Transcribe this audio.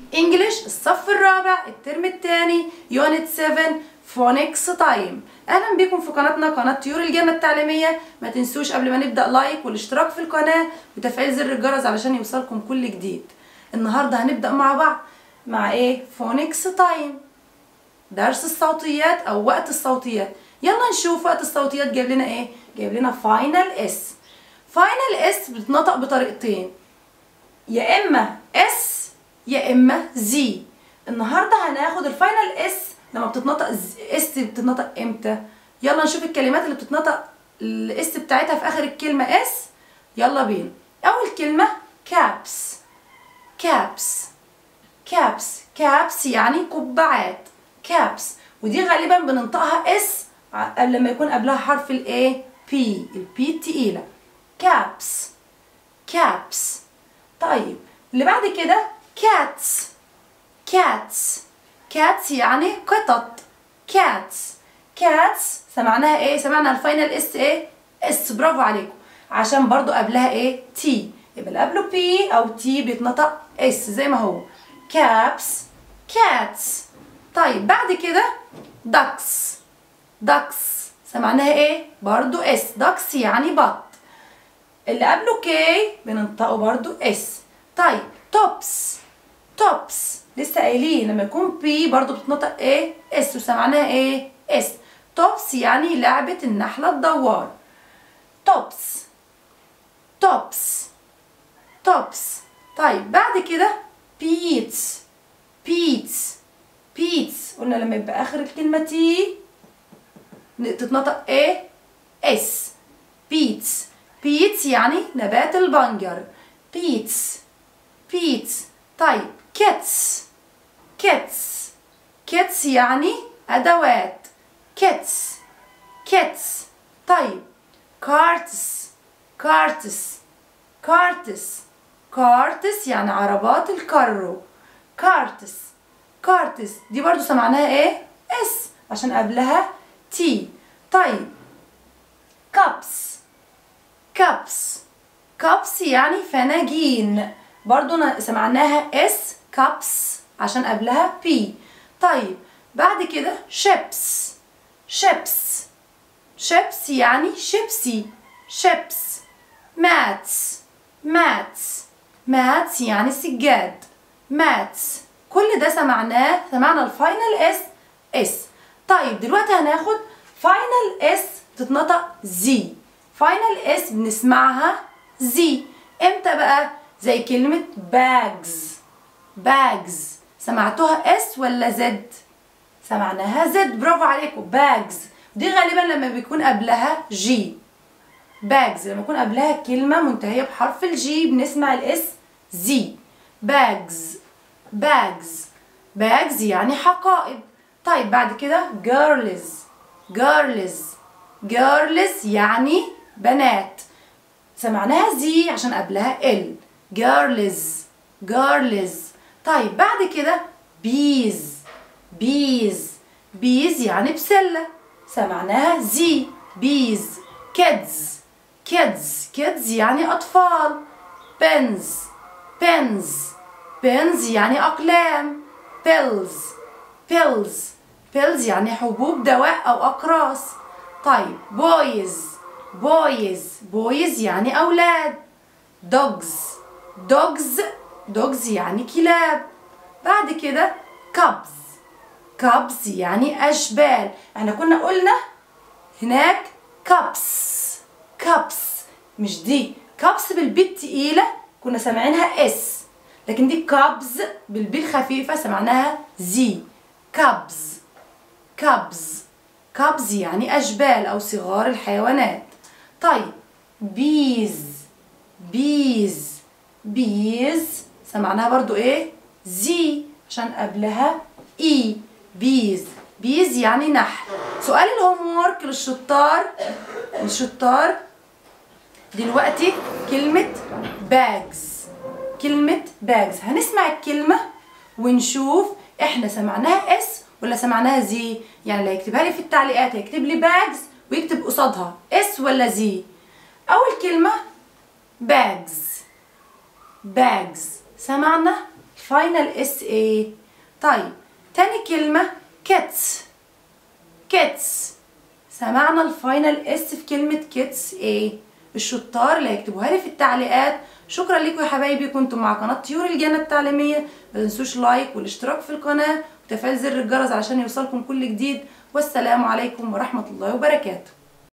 انجلش الصف الرابع الترم الثاني يونت 7 فونكس تايم اهلا بكم في قناتنا قناه طيور الجنه التعليميه ما تنسوش قبل ما نبدا لايك والاشتراك في القناه وتفعيل زر الجرس علشان يوصلكم كل جديد النهارده هنبدا مع بعض مع ايه فونكس تايم درس الصوتيات او وقت الصوتيات يلا نشوف وقت الصوتيات جايب لنا ايه جايب لنا فاينل اس فاينل اس بتتنطق بطريقتين يا اما اس يا اما زي النهارده هناخد الفاينل اس لما بتتنطق اس بتتنطق امتى يلا نشوف الكلمات اللي بتتنطق الاس بتاعتها في اخر الكلمه اس يلا بينا اول كلمه كابس كابس كابس كابس يعني قبعات كابس ودي غالبا بننطقها اس لما يكون قبلها حرف الاي بي البي تقيله كابس كابس طيب اللي بعد كده كاتس كاتس كاتس يعني قطط كاتس كاتس سمعناها ايه سمعنا الفاينل اس ايه اس برافو عليكم عشان برضو قبلها ايه تي يبقى اللي قبله بي او تي بيتنطق اس زي ما هو كابس كاتس طيب بعد كده دكس دكس سمعناها ايه برضو اس دكس يعني بط اللي قبله كي بننطقه برضو اس طيب توبس توبس لسه قايلين لما يكون بي برضو بتتنطق ايه اس وسمعناها ايه اس توبس يعني لعبة النحلة الدوار توبس توبس توبس طيب بعد كده بيتس بيتس بيتس قلنا لما يبقى اخر الكلمة تي تتنطق ايه اس بيتس بيتس يعني نبات البنجر بيتس بيتس طيب كيتس كيتس كيتس يعني أدوات كيتس كيتس طيب كارتس كارتس كارتس كارتس يعني عربات الكارو كارتس كارتس دي برضو سمعناها ايه اس عشان قبلها تي طيب كابس كابس كابس يعني فناجين برضو سمعناها اس كابس عشان قبلها بي طيب بعد كده شيبس شيبس شيبس يعني شيبسي شيبس ماتس ماتس ماتس يعني سجاد ماتس كل ده سمعناه سمعنا الفاينل اس اس طيب دلوقتي هناخد فاينل اس بتتنطق زي فاينل اس بنسمعها زي امتى بقى زي كلمة باجز باجز سمعتوها اس ولا زد سمعناها زد برافو عليكم باجز دي غالبا لما بيكون قبلها جي باجز لما يكون قبلها كلمة منتهية بحرف الجي بنسمع الاس زي باجز باجز باجز يعني حقائب طيب بعد كده جيرلز جيرلز جيرلز يعني بنات سمعناها زي عشان قبلها ال جيرلز جيرلز طيب بعد كده بيز بيز بيز يعني بسلة سمعناها زي بيز كيدز كيدز كيدز يعني أطفال بنز بنز بنز يعني أقلام بيلز بيلز بيلز يعني حبوب دواء أو أقراص طيب بويز بويز بويز يعني أولاد دوجز دوجز دوجز يعني كلاب بعد كده كابز كابز يعني أشبال احنا كنا قلنا هناك كابس كابس مش دي كابس بالبي التقيلة كنا سامعينها اس لكن دي كابز بالبي الخفيفة سمعناها زي كابز كابز كابز يعني أشبال أو صغار الحيوانات طيب بيز بيز بيز سمعناها برضو ايه زي عشان قبلها اي بيز بيز يعني نحل سؤال الهوم وورك للشطار الشطار دلوقتي كلمة باجز كلمة باجز هنسمع الكلمة ونشوف احنا سمعناها اس ولا سمعناها زي يعني اللي هيكتبها لي في التعليقات هيكتب لي باجز ويكتب قصادها اس ولا زي اول كلمة باجز باجز سمعنا فاينل اس ايه طيب تاني كلمة كيتس كيتس سمعنا الفاينل اس في كلمة كيتس ايه الشطار اللي هيكتبوها لي في التعليقات شكرا لكم يا حبايبي كنتم مع قناة طيور الجنة التعليمية ما تنسوش لايك والاشتراك في القناة وتفعيل زر الجرس علشان يوصلكم كل جديد والسلام عليكم ورحمة الله وبركاته